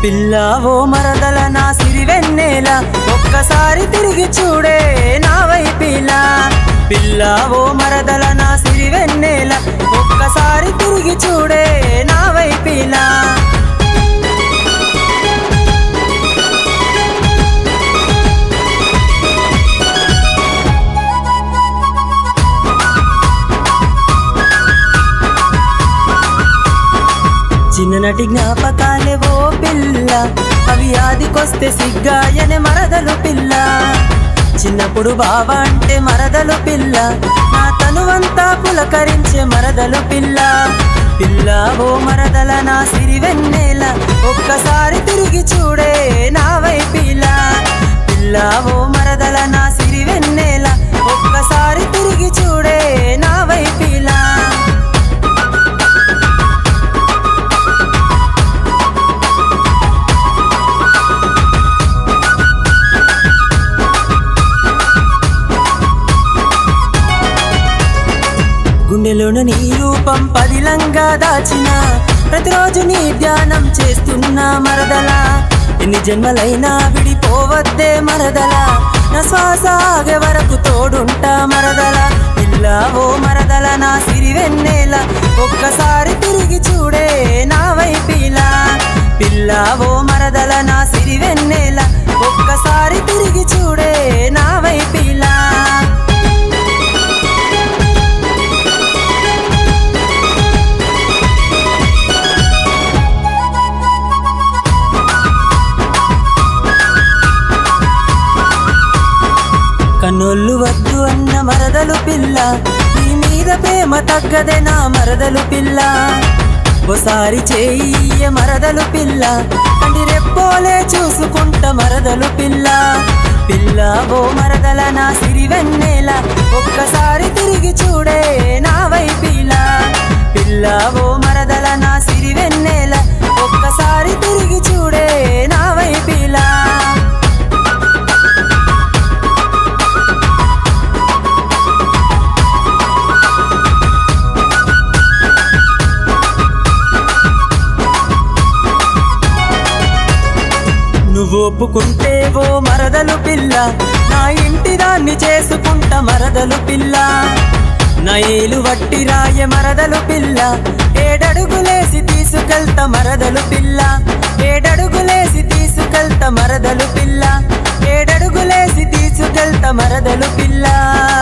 పిల్ల ఓ మరదల నా సిరివెన్నెల ఒక్కసారి తిరిగి చూడే నా వైపిలా పిల్ల ఓ మరదల నా సిరివెన్నెల ఒక్కసారి తిరిగి చూడే నా వైపిలా చిన్ననాటి జ్ఞాపకాలే ఓ పిల్ల అవి ఆదికొస్తే సిగ్గాయనే మరదలు పిల్ల చిన్నప్పుడు బావా అంటే మరదలు పిల్ల నా తనువంతా పులకరించే మరదలు పిల్ల పిల్ల ఓ మరదల నా సిరివెన్నెల ఒక్కసారి తిరిగి చూడే నా వైపిలా పిల్ల ఓ మరదల నా సిరివెన్నెల ఒక్కసారి తిరిగి చూడే నా వైపిలా గుండెలోను నీ రూపం పదిలంగా దాచిన ప్రతిరోజు నీ ధ్యానం చేస్తున్నా మరదలా ఎన్ని జన్మలైనా విడిపోవద్దే మరదలా నా శ్వాస ఆగే వరకు తోడుంటా మరదల పిల్ల ఓ మరదల నా సిరివెన్నెల ఒక్కసారి తిరిగి చూడే నా వైపిలా పిల్ల ఓ మరదల నా సిరివెన్నెల ఒక్కసారి తిరిగి చూడే నా వైపిలా కన్నోళ్ళు వద్దు అన్న మరదలు పిల్ల నీ మీద ప్రేమ తగ్గదే నా మరదలు పిల్ల ఓసారి చెయ్య మరదలు పిల్ల కంటి రెప్పోలే చూసుకుంట మరదలు పిల్ల పిల్ల ఓ మరదల నా సిరివెన్నెల ఒక్కసారి తిరిగి చూడే నా వైపిలా పిల్ల ఓ మరదల నా సిరివెన్నెల ఒక్కసారి తిరిగి చూడే నా వైపిలా నువ్వు ఒప్పుకుంటే ఓ మరదలు పిల్ల నా ఇంటి దాన్ని చేసుకుంట మరదలు పిల్ల నా ఏలు వట్టి రాయ మరదలు పిల్ల ఏడడుగులేసి తీసుకెళ్త మరదలు పిల్ల ఏడడుగులేసి తీసుకెళ్త మరదలు పిల్ల ఏడడుగులేసి తీసుకెళ్త మరదలు పిల్ల